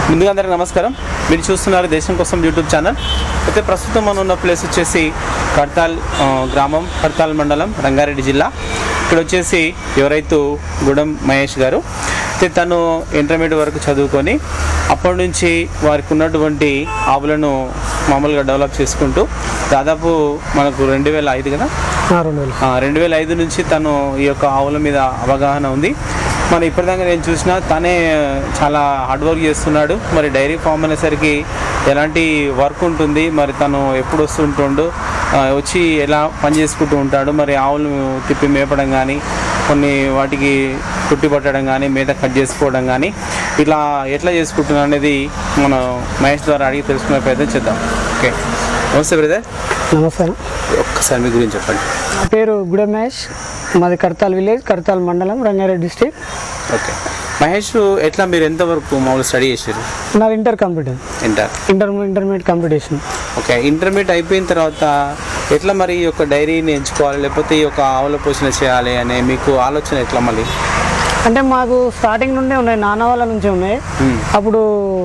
ముందుగా అందరికీ నమస్కారం మీరు చూస్తున్నారు దేశం కోసం యూట్యూబ్ ఛానల్ అయితే ప్రస్తుతం మనం ఉన్న ప్లేస్ వచ్చేసి కడతాల్ ఆ, గ్రామం కడతాల్ మండలం రంగారెడ్డి జిల్లా ఇక్కడ వచ్చేసి ఎవరైతే గుడం మహేష్ గారు అయితే తను ఇంటర్మీడియట్ వరకు చదువుకొని అప్పటి నుంచి వారికి ఉన్నటువంటి ఆవులను మామూలుగా డెవలప్ చేసుకుంటూ దాదాపు మనకు రెండు వేల ఐదు కదా రెండు వేలు ఆ, రెండు వేల ఐదు నుంచి తను ఈ యొక్క ఆవుల మీద అవగాహన ఉంది మరి ఇప్పటిదాకా నేను చూసిన తనే చాలా హార్డ్ వర్క్ చేస్తున్నాడు మరి డైరీ ఫామ్ అనేసరికి ఎలాంటి వర్క్ ఉంటుంది మరి తను ఎప్పుడు వస్తుంటుండు ఆ, వచ్చి ఎలా పని చేసుకుంటూ ఉంటాడు మరి ఆవులు తిప్పి మేపడం కానీ కొన్ని వాటికి కుట్టి పట్టడం కానీ మేత కట్ చేసుకోవడం కానీ ఇట్లా ఎట్లా చేసుకుంటున్నా అనేది మనం మహేష్ ద్వారా అడిగి తెలుసుకునే ప్రయత్నం చేద్దాం ఓకే నమస్తే బ్రదర్ నమస్కారం ఒక్కసారి మీ గురించి చెప్పండి నా పేరు గుడ మహేష్ మాది కడతాల్ విలేజ్ కడతాల్ మండలం రంగారెడ్డి డిస్టిక్ ఓకే మహేష్ ఎట్లా మీరు ఎంతవరకు మామూలు స్టడీ చేశారు నాది inter complete inter inter intermediate competition okay intermediate అయిపోయిన తర్వాత ఎట్లా మరి ఈ యొక్క డైరీని ఎంచుకోవాలి లేకపోతే ఈ యొక్క ఆవుల పోషణ చేయాలి అనే మీకు ఆలోచన ఎట్లా మళ్ళీ అంటే మాకు స్టార్టింగ్ నుండే ఉన్నాయి నాన్న వాళ్ళ నుంచి ఉన్నాయి అప్పుడు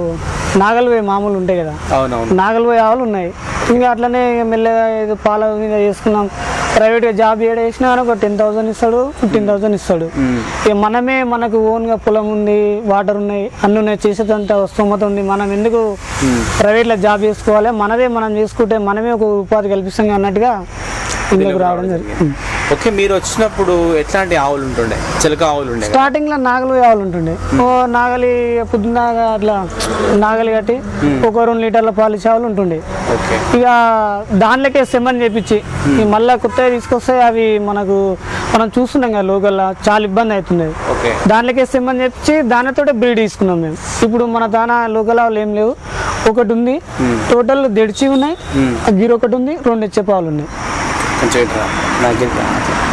నాగల్వే మామూలు ఉంటాయి కదా అవునవును నాగల్వే ఆవులు ఉన్నాయి ఇంకా అట్లనే ఇక మెల్లగా ఏదో పాల మీద చేసుకున్నాం ప్రైవేట్గా జాబ్ ఏడ వేసినా కానీ ఒక టెన్ థౌసండ్ ఇస్తాడు ఫిఫ్టీన్ థౌసండ్ ఇస్తాడు ఇక మనమే మనకు ఓన్గా పొలం ఉంది వాటర్ ఉన్నాయి అన్ని ఉన్నాయి చేసేదంత స్తోమత ఉంది మనం ఎందుకు ప్రైవేట్లో జాబ్ చేసుకోవాలి మనదే మనం చేసుకుంటే మనమే ఒక ఉపాధి కల్పిస్తాం అన్నట్టుగా ఇందులోకి రావడం జరిగింది ఓకే మీరు వచ్చినప్పుడు ఎట్లాంటి ఆవులు ఉంటుండే చిలక ఆవులు ఉండే కదా? స్టార్టింగ్ లో నాగలి ఆవులు ఉంటుండే ఓ నాగలి పొద్దున్న అట్లా నాగలి కట్టి ఒక రెండు లీటర్ల పాలు ఇచ్చే ఆవులు ఉంటుండే ఓకే ఇక దాంట్లోకే సెమ్మని చేపించి ఈ మళ్ళీ కొత్తగా తీసుకొస్తే అవి మనకు మనం చూస్తున్నాం కదా లోకల్లో చాలా ఇబ్బంది అవుతుంది ఓకే దాంట్లోకే సెమ్మని చెప్పించి దానితోటే బ్రీడ్ తీసుకున్నాం మేము ఇప్పుడు మన దానా లోకల్ ఆవులు ఏం లేవు ఒకటి ఉంది టోటల్ దెడిచి ఉన్నాయి గిరి ఒకటి ఉంది రెండు ఇచ్చే పాలు ఉన్నాయి కొంచెం ఇట్రా నాకు ఇట్రా.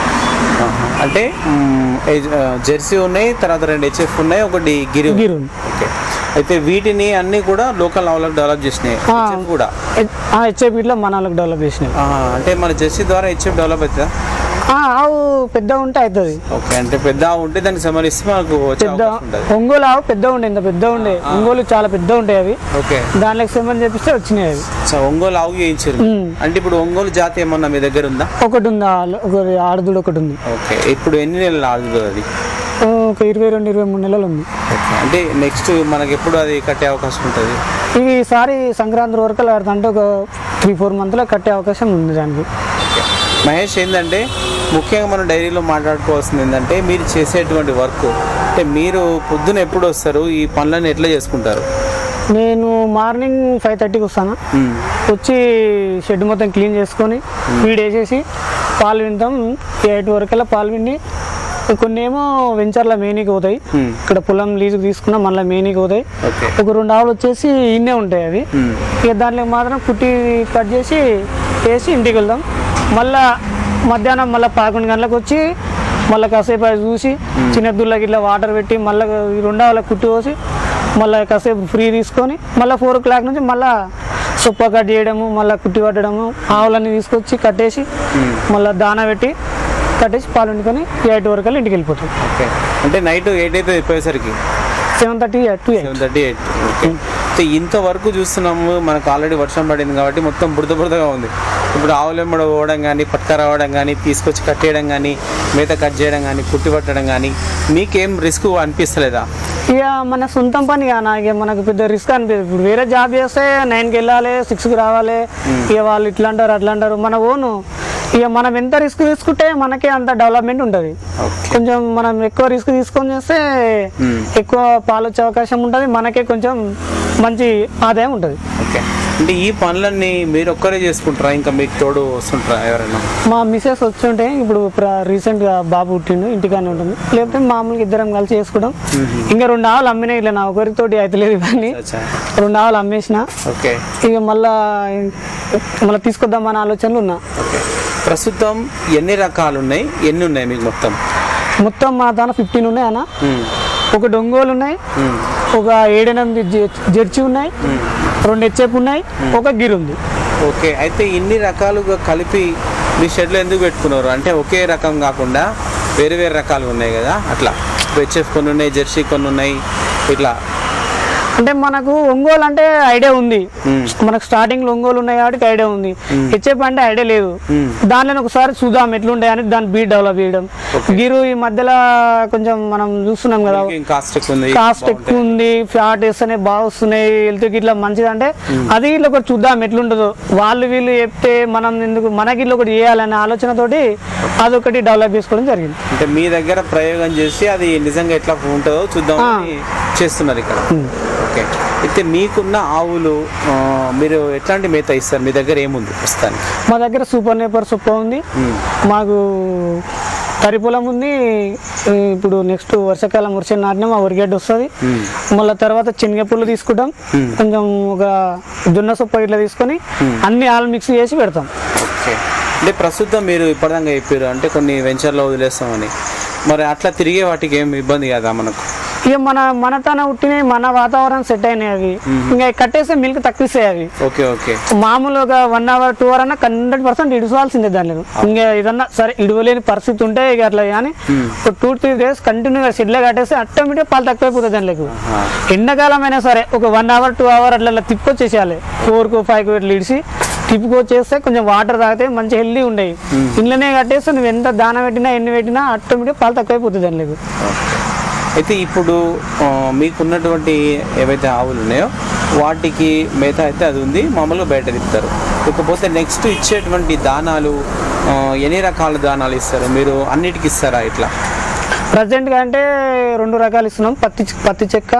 ఆహా. అంటే మ్, ఏజ్- ఆ, జెర్సీ ఉన్నాయి తర్వాత రెండు హెచ్ఎఫ్ ఉన్నాయి ఒకటి గిరి ఉంది. గిరి ఉంది ఓకే అయితే వీటిని అన్ని కూడా లోకల్ ఆవులకు డెవలప్ చేసినాయి ఆ. HF కూడా హెచ్ఐ వీటిలో మన వాళ్ళకి డెవలప్ చేసినాయి ఆహా. అంటే మన జెర్సీ ద్వారా హెచ్ఎఫ్ డెవలప్ అవుతుందా ఆ, ఆవు పెద్ద ఉంటే అవుతుంది ఓకే అంటే పెద్ద ఆవు ఉంటే దానికి సంబంధిస్తే మనకు వచ్చే పెద్ద అవకాశం ఉంటుంది ఒంగోలు ఆవు పెద్ద ఉండే ఇంత పెద్ద ఉండే ఒంగోలు చాలా పెద్ద ఉంటాయి అవి ఓకే దాంట్లోకి సెమ్మని చెప్పిస్తే వచ్చినాయి అవి సో ఒంగోలు ఆవు చేయించారు మ్మ్. అంటే ఇప్పుడు ఒంగోలు జాతి ఏమన్నా మీ దగ్గర ఉందా ఒకటి ఉంది ఆ- ఒకటి ఆడదుడు ఒకటి ఉంది ఓకే ఇప్పుడు ఎన్ని నెలలు ఆడుతుంది అది ఒక ఇరవై రెండు ఇరవై మూడు నెలలు ఉంది ఓకే అంటే నెక్స్ట్ మనకి ఎప్పుడు అది కట్టే అవకాశం ఉంటుంది ఇవి ఈసారి సంక్రాంతి వరకు ఆడుతా అంటే ఒక త్రీ ఫోర్ మంత్లో కట్టే అవకాశం ఉంది దానికి ఓకే మహేష్ ఏంటంటే ముఖ్యంగా మనం డైరీలో మాట్లాడుకోవాల్సింది ఏంటంటే మీరు చేసేటువంటి వర్క్ అంటే మీరు పొద్దున ఎప్పుడు వస్తారు ఈ పనులను ఎట్లా చేసుకుంటారు నేను మార్నింగ్ ఫైవ్ థర్టీకి వస్తాను మ్మ్. వచ్చి షెడ్ మొత్తం క్లీన్ చేసుకొని ఫీడ్ వేసేసి పాలు వింటాం ఎయిట్ వరకల్లా పాలు విండి కొన్ని ఏమో వెంచర్ల మేనీకి పోతాయి మ్మ్. ఇక్కడ పొలం లీజుకి తీసుకున్నా మళ్ళీ మేనీకి పోతాయి ఓకే ఒక రెండు ఆవులు వచ్చేసి ఇన్నే ఉంటాయి అవి మ్మ్. ఇక దాంట్లో మాత్రం కుట్టి కట్ చేసి వేసి ఇంటికి వెళ్దాం మళ్ళా మధ్యాహ్నం మళ్ళీ పదకొండు గంటలకు వచ్చి మళ్ళీ కాసేపు అది చూసి చిన్న దుల్లకి ఇట్లా వాటర్ పెట్టి మళ్ళీ ఈ రెండు ఆవులకు కుట్టి పోసి మళ్ళీ కాసేపు ఫ్రీ తీసుకొని మళ్ళీ ఫోర్ ఓ క్లాక్ నుంచి మళ్ళీ సొప్ప కట్ చేయడము మళ్ళీ కుట్టి పట్టడము ఆవులన్నీ తీసుకొచ్చి కట్టేసి మళ్ళీ దానా పెట్టి కట్టేసి పాలు వండుకొని ఎయిట్ వరకు ఇంటికి వెళ్ళిపోతాం ఓకే అంటే నైట్ ఎయిట్ అయితే అయిపోయేసరికి seven thirty to eight seven thirty eight okay అయితే ఇంతవరకు చూస్తున్నాము మనకు ఆల్రెడీ వర్షం పడింది కాబట్టి మొత్తం బురద బురదగా ఉంది ఇప్పుడు ఆవులెమ్మడ పోవడం కానీ పట్క రావడం కానీ తీసుకొచ్చి కట్టేయడం కానీ మేత కట్ చేయడం కానీ కుట్టి పట్టడం కానీ మీకేం రిస్క్ అనిపిస్తలేదా ఇక మన సొంతం పని కానా ఇక మనకు పెద్ద రిస్క్ అనిపించదు ఇప్పుడు వేరే జాబ్ చేస్తే నైన్కి వెళ్ళాలి సిక్స్కి రావాలి ఇక వాళ్ళు ఇట్లా అంటారు అట్లా అంటారు మన ఓను ఇక మనం ఎంత రిస్క్ తీసుకుంటే మనకే అంత డెవలప్మెంట్ ఉంటుంది ఓకే కొంచెం మనం ఎక్కువ రిస్క్ తీసుకొని చేస్తే మ్మ్. ఎక్కువ పాలు వచ్చే అవకాశం ఉంటుంది మనకే కొంచెం మంచి ఆదాయం ఉంటుంది ఓకే అంటే ఈ పనులన్నీ మీరు ఒక్కరే చేసుకుంటారా ఇంకా మీకు తోడు వస్తుంటారా ఎవరైనా మా మిసెస్ వచ్చుంటే ఇప్పుడు ప్ర- రీసెంట్గా బాబు పుట్టిండు ఇంటికానే ఉంటుంది లేకపోతే మామూలుగా ఇద్దరం కలిసి చేసుకుంటాం ఇంకా రెండు ఆవులు అమ్మినాయి ఇట్లా నా ఒకరితోటి అవుతలేదు కానీ అచ్చా రెండు ఆవులు అమ్మేసిన ఓకే ఇక మళ్ళా మళ్ళీ తీసుకొద్దామన్న ఆలోచనలు ఉన్నా ఓకే ప్రస్తుతం ఎన్ని రకాలు ఉన్నాయి ఎన్ని ఉన్నాయి మీకు మొత్తం మొత్తం మా దాని ఫిఫ్టీన్ ఉన్నాయి అన్న మ్మ్. ఒక డొంగోలు ఉన్నాయి మ్మ్. ఒక ఏడెనిమిది జె- జెర్సీ ఉన్నాయి రెండు హెచ్ఎఫ్ ఉన్నాయి ఒక గిర్ ఉంది ఓకే అయితే ఇన్ని రకాలుగా కలిపి మీ షెడ్లో ఎందుకు పెట్టుకున్నారు అంటే ఒకే రకం కాకుండా వేరే వేరే రకాలు ఉన్నాయి కదా అట్లా హెచ్ఎఫ్ కొన్ని ఉన్నాయి జెర్సీ కొన్ని ఉన్నాయి ఇట్లా అంటే మనకు ఒంగోలు అంటే ఐడియా ఉంది మ్మ్. మనకు స్టార్టింగ్ లో ఒంగోలు ఉన్నాయి కాబట్టి ఐడియా ఉంది హెచ్ఎఫ్ అంటే ఐడియా లేదు మ్మ్. దానిలో ఒకసారి చూద్దాం ఎట్లుంటాయి అని దాన్ని బీట్ డెవలప్ చేయడం గిరు ఈ మధ్యలో కొంచెం మనం చూస్తున్నాం కదా కాస్ట్ ఎక్కువ ఉంది కాస్ట్ ఎక్కువ ఉంది ఫ్యాట్ వేస్తేనే బాగా వస్తున్నాయి హెల్త్ ఇట్లా మంచిది అంటే అది ఇట్లా ఒకటి చూద్దాం ఎట్లుంటుందో వాళ్ళు వీళ్ళు చెప్తే మనం ఎందుకు మనకి ఇట్లా ఒకటి చేయాలనే ఆలోచనతోటి అదొకటి డెవలప్ చేసుకోవడం జరిగింది అంటే మీ దగ్గర ప్రయోగం చేసి అది నిజంగా ఎట్లా ఉంటుందో చూద్దామని చేస్తున్నారు ఇక్కడ ఓకే అయితే మీకున్న ఆవులు ఆ, మీరు ఎట్లాంటి మేత ఇస్తారు మీ దగ్గర ఏముంది ప్రస్తుతానికి మా దగ్గర సూపర్ నేపర్ సొప్ప ఉంది మాకు తరి పొలం ఉంది ఈ ఇప్పుడు నెక్స్ట్ వర్షాకాలం వర్షం నాటినా మా వరిగడ్డ వస్తుంది మళ్ళీ తర్వాత శనగపుల్లు తీసుకుంటాం కొంచెం ఒక జొన్న సొప్ప ఇట్లా తీసుకొని అన్ని ఆలు మిక్స్ చేసి పెడతాం ఓకే అంటే ప్రస్తుతం మీరు ఇప్పటిదాకా చెప్పారు అంటే కొన్ని వెంచర్లో వదిలేస్తామని మరి అట్లా తిరిగే వాటికి ఏం ఇబ్బంది కదా మనకు ఇక మన మన తన ఉట్టినాయి మన వాతావరణం సెట్ అయినాయి అవి ఇంకా కట్టేస్తే మిల్క్ తక్కువ ఇస్తాయి అవి ఓకే ఓకే మామూలుగా వన్ అవర్ టూ అవర్ అన్నా హండ్రెడ్ పర్సెంట్ ఇడుకోవాల్సిందే దానిలో ఇంకా ఏదన్నా సరే ఇడవలేని పరిస్థితి ఉంటే ఇక అట్లా కానీ ఒక టూ త్రీ డేస్ కంటిన్యూగా షెడ్లో కట్టేస్తే ఆటోమేటిక్ పాలు తక్కువైపోతుంది దానిలోకి ఎండాకాలం అయినా సరే ఒక వన్ అవర్ టూ అవర్ అట్లా అట్లా తిప్పుకొచ్చేసేయాలి ఫోర్కు ఫైవ్కు ఇట్లా ఇడిసి తిప్పుకొచ్చేస్తే కొంచెం వాటర్ తాగితే మంచి హెల్దీ ఉండేవి ఇంట్లోనే కట్టేస్తే నువ్వు ఎంత దాన పెట్టినా ఎన్ని పెట్టినా ఆటోమేటిక్ పాలు తక్కువైపోతుంది దానిలోకి అయితే ఇప్పుడు ఆ, మీకున్నటువంటి ఏవైతే ఆవులు ఉన్నాయో వాటికి మేత అయితే అది ఉంది మామూలుగా బయట తిప్పుతారు ఇకపోతే నెక్స్ట్ ఇచ్చేటువంటి దానాలు ఆ, ఎన్ని రకాల దానాలు ఇస్తారు మీరు అన్నిటికి ఇస్తారా ఇట్లా ప్రజెంట్గా అంటే రెండు రకాలు ఇస్తున్నాం పత్తి చె- పత్తి చెక్క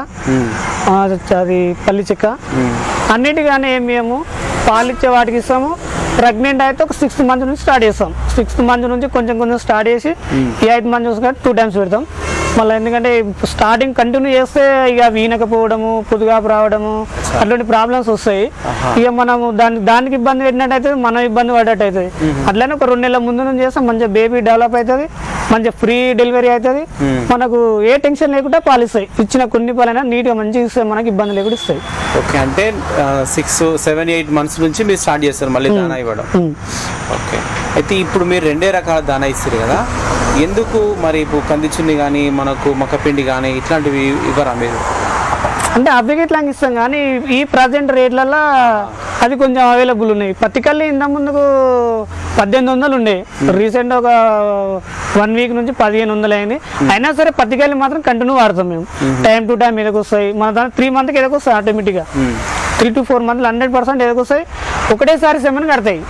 ఆ, అది పల్లి చెక్క అన్నిటిగానే ఏం మేము పాలు ఇచ్చే వాటికి ఇస్తాము ప్రెగ్నెంట్ అయితే ఒక సిక్స్త్ మంత్ నుంచి స్టార్ట్ చేస్తాం సిక్స్త్ మంత్ నుంచి కొంచెం కొంచెం స్టార్ట్ చేసి ఈ ఎయిత్ మంత్ చూసుకుంటే టూ టైమ్స్ పెడతాం మళ్ళీ ఎందుకంటే స్టార్టింగ్ కంటిన్యూ చేస్తే ఇక వీనకపోవడము పొదుగాపు రావడము అట్లాంటి ప్రాబ్లమ్స్ వస్తాయి ఇక మనము దానికి దానికి ఇబ్బంది పెట్టినట్టు మనం ఇబ్బంది పడ్డట్టు అవుతుంది అట్లనే ఒక రెండు నెలల ముందు నుంచి చేస్తే మంచిగా బేబీ డెవలప్ అవుతుంది మంచిగా ఫ్రీ డెలివరీ అవుతుంది మనకు ఏ టెన్షన్ లేకుండా పాలిస్తాయి ఇచ్చిన కొన్ని పాలైనా నీట్గా మంచిగా ఇస్తాయి మనకి ఇబ్బంది లేకుండా ఇస్తాయి ఓకే అంటే సిక్స్ సెవెన్ ఎయిట్ మంత్స్ నుంచి మీరు స్టార్ట్ చేస్తారు మళ్ళీ దానా ఇవ్వడం ఉమ్. ఓకే అయితే ఇప్పుడు మీరు రెండే రకాల దానా ఇస్తారు కదా ఎందుకు మరి ఇప్పుడు కందిచున్ని కానీ మనకు మక్కపిండి కానీ ఇట్లాంటివి ఇవ్వరా మీరు అంటే అవి ఇట్లా ఇస్తాం కానీ ఈ ప్రజెంట్ రేట్లలో అది కొంచెం అవైలబుల్ ఉన్నాయి పత్తికల్లి ఇంత ముందుకు పద్దెనిమిది వందలు ఉండే రీసెంట్ ఒక వన్ వీక్ నుంచి పదిహేను వందలు అయింది అయినా సరే పత్తికల్లి మాత్రం కంటిన్యూ వాడతాం మేము టైం టు టైం ఎదకొస్తాయి మన దాని త్రీ మంత్కి ఎదకొస్తాయి ఆటోమేటిక్గా త్రీ టు ఫోర్ మంత్లు హండ్రెడ్ పర్సెంట్ ఎదకొస్తాయి ఒకటేసారి సెవెన్ కడతాయి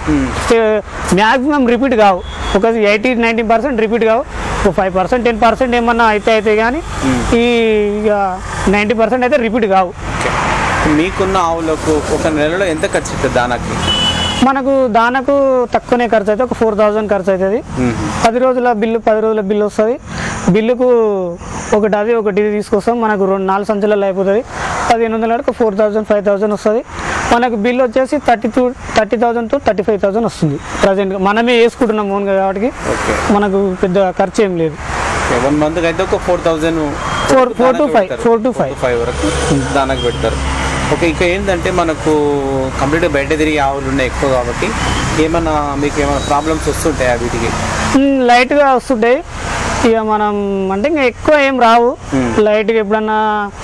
మ్యాక్సిమం రిపీట్ కావు ఒక ఎయిటీ నైంటీ పర్సెంట్ రిపీట్ కావు ఒక ఫైవ్ పర్సెంట్ టెన్ పర్సెంట్ ఏమన్నా అయితే అయితే కానీ ఈ ఇక నైంటీ పర్సెంట్ అయితే రిపీట్ కావు ఓకే మీకున్న ఆవులకు ఒక నెలలో ఎంత ఖర్చు అవుతుంది దానాకి మనకు దానకు తక్కువనే ఖర్చు అయితే ఒక ఫోర్ థౌజండ్ ఖర్చు అవుతుంది పది రోజుల బిల్లు పది రోజుల బిల్లు వస్తుంది బిల్లుకు ఒకటి అది ఒకటి ఇది తీసుకొస్తాం మనకు రెండు నాలుగు సంచులలో అయిపోతుంది పదిహేను వందల వరకు ఫోర్ థౌజండ్ ఫైవ్ థౌజండ్ వస్తుంది మనకు బిల్ వచ్చేసి thirty two thirty thousand to thirty five thousand వస్తుంది ప్రజెంట్గా మనమే వేసుకుంటున్నాం ఓన్గా కాబట్టి ఓకే మనకు పెద్ద ఖర్చు ఏం లేదు వన్ మంత్కి అయితే ఒక four thousand Four- four to five, four to five. Five వరకు దానికి పెడతారు ఓకే ఇక ఏంటంటే మనకు కంప్లీట్గా బయట తిరిగి ఆవులు ఉన్నాయి ఎక్కువ కాబట్టి ఏమన్నా మీకు ఏమైనా ప్రాబ్లమ్స్ వస్తుంటాయా వీటికి మ్, లైట్గా వస్తుంటాయి ఇక మనం అంటే ఇంకా ఎక్కువ ఏం రావు లైట్గా ఎప్పుడన్నా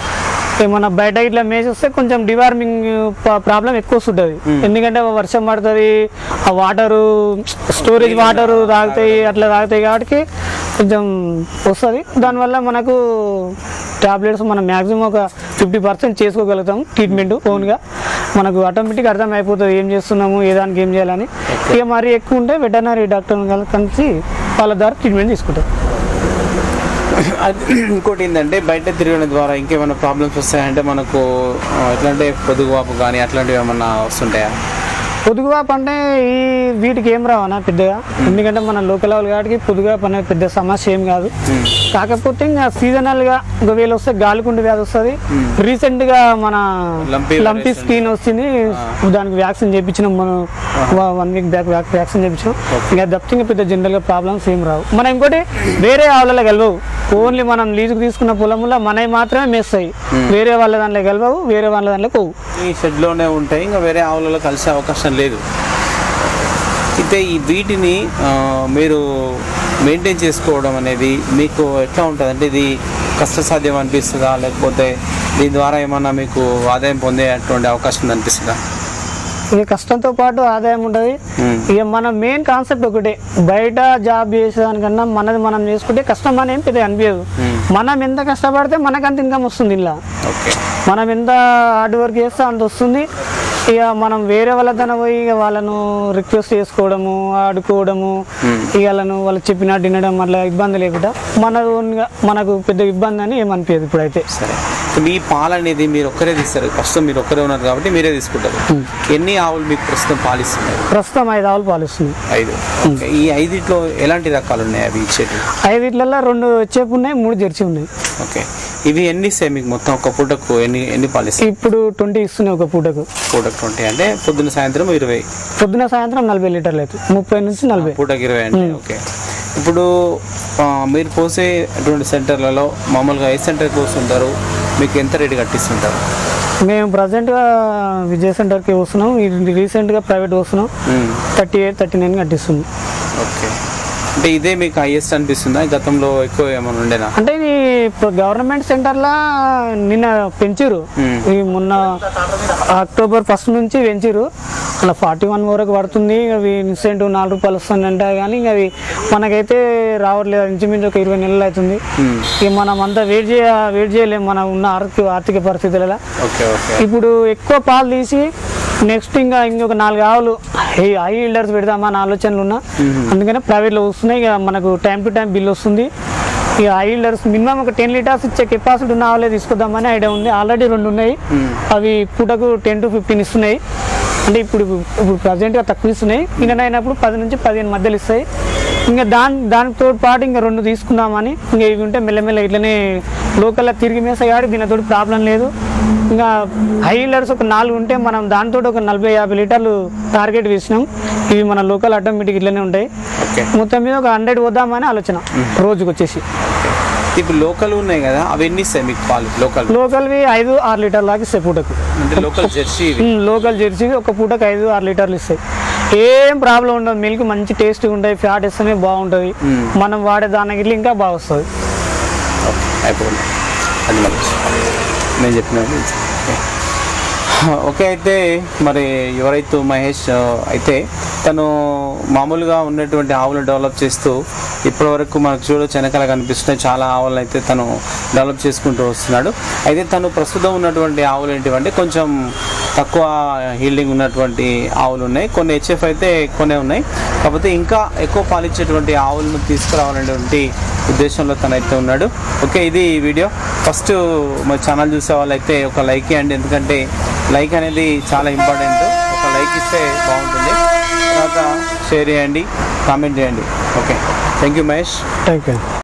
ఏమన్నా బయట ఇట్లా మేసేస్తే కొంచెం డివార్మింగ్ ప్రాబ్లం ఎక్కువ వస్తుంటుంది ఎందుకంటే వర్షం పడుతుంది ఆ వాటరు స్టోరేజ్ వాటరు తాగుతాయి అట్లా తాగుతాయి కాబట్టి కొంచెం వస్తుంది దానివల్ల మనకు టాబ్లెట్స్ మనం మ్యాక్సిమం ఒక ఫిఫ్టీ పర్సెంట్ చేసుకోగలుగుతాం ట్రీట్మెంట్ ఓన్గా మనకు ఆటోమేటిక్ అర్థం అయిపోతుంది ఏం చేస్తున్నాము ఏ దానికి ఏం చేయాలని ఇక మరీ ఎక్కువ ఉంటే వెటర్నరీ డాక్టర్ కలిసి వాళ్ళ ద్వారా ట్రీట్మెంట్ తీసుకుంటాం అది ఇంకోటి ఏంటంటే బయట తిరగడం ద్వారా ఇంకేమైనా ప్రాబ్లమ్స్ వస్తాయంటే మనకు ఆ, ఎట్లా అంటే పొదుగువాపు కానీ అట్లాంటివి ఏమన్నా వస్తుంటాయా పొదుగువాపు అంటే ఈ వీటికి ఏం రావనా పెద్దగా ఎందుకంటే మన లోకల్ లెవెల్ కాబట్టి పొదుగువాపు అనేది పెద్ద సమస్య ఏం కాదు కాకపోతే ఇంకా సీజనల్ గా ఒకవేళ వస్తే గాలికుండి వ్యాధి వస్తుంది రీసెంట్ గా మన Lumpy లంపీ virus స్కిన్ వచ్చింది దానికి వ్యాక్సిన్ చేయించినాం మనం వన్ వీక్ బ్యాక్ వ్యాక్సిన్ చేయించినాం ఇంకా తప్పితే ఇంకా పెద్ద జనరల్ గా ప్రాబ్లమ్స్ ఏం రావు మనం ఇంకోటి వేరే ఆవులలో గెలవవు ఓన్లీ మనం లీజుకు తీసుకున్న పొలంలో మనవి మాత్రమే మేస్తాయి వేరే వాళ్ళ దాంట్లో గెలవవు వేరే వాళ్ళ దాంట్లో పోవు ఈ షెడ్లోనే ఉంటాయి ఇంకా వేరే ఆవులలో కలిసే అవకాశం లేదు అయితే ఈ వీటిని ఆ, మీరు మెయింటైన్ చేసుకోవడం అనేది మీకు ఎట్లా ఉంటుంది అంటే ఇది కష్టసాధ్యం అనిపిస్తుందా లేకపోతే దీని ద్వారా ఏమన్నా మీకు ఆదాయం పొందేటువంటి అవకాశం అనిపిస్తుందా ఇక కష్టంతో పాటు ఆదాయం ఉంటుంది మ్మ్. ఇక మన మెయిన్ కాన్సెప్ట్ ఒకటే బయట జాబ్ చేసేదానికన్నా మనది మనం చేసుకుంటే కష్టం అని ఏం పెద్ద అనిపించదు మ్మ్. మనం ఎంత కష్టపడితే మనకంత ఇన్కమ్ వస్తుంది ఇలా ఓకే మనం ఎంత హార్డ్ వర్క్ చేస్తే అంత వస్తుంది ఇక మనం వేరే వాళ్ళతోన పోయి ఇక వాళ్ళను రిక్వెస్ట్ చేసుకోవడము ఆడుకోవడము ఇక వాళ్ళను వాళ్ళు చెప్పినట్టు వినడం అట్లా ఇబ్బంది లేకుండా మన ఓన్గా మనకు పెద్ద ఇబ్బంది అని ఏమనిపించదు ఇప్పుడైతే సరే సో మీ పాలు అనేది మీరు ఒక్కరే తీస్తారు ప్రస్తుతం మీరు ఒక్కరే ఉన్నారు కాబట్టి మీరే తీసుకుంటారు ఎన్ని ఆవులు మీకు ప్రస్తుతం పాలిస్తున్నాయి ప్రస్తుతం ఐదు ఆవులు పాలిస్తుంది ఐదు ఓకే ఈ ఐదిట్లో ఎలాంటి రకాలు ఉన్నాయి అవి ఇచ్చేటివి ఐదిట్లలో రెండు వచ్చేపు ఉన్నాయి మూడు జెర్సీ ఉన్నాయి ఓకే ఇవి ఎన్ని ఇస్తాయి మీకు మొత్తం ఒక పూటకు ఎన్ని ఎన్ని పాలు ఇస్తాయి ఇప్పుడు ట్వంటీ ఇస్తున్నాయి ఒక పూటకు పూటకు ట్వంటీ అంటే పొద్దున్న సాయంత్రం ఇరవై పొద్దున సాయంత్రం నలభై లీటర్లు అవుతుంది ముప్పై నుంచి నలభై పూటకి ఇరవై అంటే ఓకే ఇప్పుడు ఆ, మీరు పోసే అటువంటి సెంటర్లలో మామూలుగా ఏ సెంటర్ పోస్తుంటారు మీకు ఎంత రేటు కట్టిస్తుంటారు మేము ప్రజెంట్గా విజయ్ సెంటర్కి వస్తున్నాం ఇది రీసెంట్గా ప్రైవేట్ వస్తున్నాం మ్మ్. థర్టీ ఎయిట్ థర్టీ నైన్ కట్టిస్తుంది ఓకే అంటే ఇదే మీకు హైయెస్ట్ అనిపిస్తుందా గతంలో ఎక్కువ ఏమైనా ఉండేనా అంటే ఇది ఇప్పుడు గవర్నమెంట్ సెంటర్లా నిన్న పెంచారు మ్మ్. ఈ మొన్న అక్టోబర్ ఫస్ట్ నుంచి పెంచారు అలా ఫార్టీ వన్ వరకు పడుతుంది అవి ఇన్సెంటివ్ నాలుగు రూపాయలు వస్తుందంట కానీ ఇంక అవి మనకైతే రావట్లేదు ఇంచుమించు ఒక ఇరవై నెలలు అవుతుంది మ్మ్. ఇక మనం అంతా వెయిట్ చేయ వెయిట్ చేయలేము మనం ఉన్న ఆర్థిక ఆర్థిక పరిస్థితులలో ఓకే ఓకే ఇప్పుడు ఎక్కువ పాలు తీసి నెక్స్ట్ ఇంకా ఇంకొక నాలుగు ఆవులు హై హై హీల్డర్స్ పెడదామని ఆలోచనలు ఉన్నా అందుకనే ప్రైవేట్లో వస్తున్నాయి ఇక మనకు టైం టు టైం బిల్ వస్తుంది ఇక హై హీల్డర్స్ మినిమం ఒక టెన్ లీటర్స్ ఇచ్చే కెపాసిటీ ఉన్న ఆవులే తీసుకొద్దామని ఐడియా ఉంది ఆల్రెడీ రెండు ఉన్నాయి అవి పూటకు టెన్ టు ఫిఫ్టీన్ ఇస్తున్నాయి అంటే ఇప్పుడు ఇప్పుడు ప్రజెంట్గా తక్కువ ఇస్తున్నాయి ఇంక అయినప్పుడు పది నుంచి పదిహేను మధ్యలో ఇస్తాయి ఇంకా దాని దానితో పాటు ఇంకా రెండు తీసుకుందామని ఇంకా ఇవి ఉంటే మెల్లమెల్ల ఇట్లనే లోకల్లో తిరిగి మేస కాడి దీనితో ప్రాబ్లం లేదు ఇంకా హై హీలర్స్ ఒక నాలుగు ఉంటే మనం దాంతో ఒక నలభై యాభై లీటర్లు టార్గెట్ వేసినాం ఇవి మన లోకల్ ఆటోమేటిక్ ఇట్లనే ఉంటాయి ఓకే మొత్తం మీద ఒక హండ్రెడ్ వద్దామని ఆలోచన రోజుకి వచ్చేసి ఇప్పుడు లోకల్ ఉన్నాయి కదా అవి ఎన్ని ఇస్తాయి మీకు పాలు లోకల్ లోకల్వి ఐదు ఆరు లీటర్ దాకా ఇస్తాయి పూటకు అంటే లోకల్ జెర్సీ ఇవి ఉమ్, లోకల్ జెర్సీ ఒక పూటకు ఐదు ఆరు లీటర్లు ఇస్తాయి ఏం ప్రాబ్లం ఉండదు మిల్క్ మంచి టేస్ట్గా ఉంటాయి ఫ్యాట్ ఇస్తేనే బాగుంటుంది మనం వాడే దానికి ఇట్లా ఇంకా బాగా వస్తుంది ఓకే అయిపోయింది అది మళ్ళీ నేను చెప్పిన ఓకే అయితే మరి ఎవరైతే మహేష్ ఆ, అయితే తను మామూలుగా ఉన్నటువంటి ఆవులను డెవలప్ చేస్తూ ఇప్పటి వరకు మనకు చూడొచ్చు వెనకాల కనిపిస్తున్నాయి చాలా ఆవులను అయితే తను డెవలప్ చేసుకుంటూ వస్తున్నాడు అయితే తను ప్రస్తుతం ఉన్నటువంటి ఆవులు ఏంటివంటే కొంచెం తక్కువ హీల్డింగ్ ఉన్నటువంటి ఆవులు ఉన్నాయి కొన్ని హెచ్ఎఫ్ అయితే ఎక్కువనే ఉన్నాయి కాకపోతే ఇంకా ఎక్కువ పాలిచ్చేటువంటి ఆవులను తీసుకురావాలనేటువంటి ఉద్దేశంలో తనైతే ఉన్నాడు ఓకే ఇది ఈ వీడియో ఫస్ట్ మా ఛానల్ చూసే వాళ్ళైతే ఒక లైక్ ఇవ్వండి ఎందుకంటే లైక్ అనేది చాలా ఇంపార్టెంట్ ఒక లైక్ ఇస్తే బాగుంటుంది తర్వాత షేర్ చేయండి కామెంట్ చేయండి okay thank you Mahesh thank you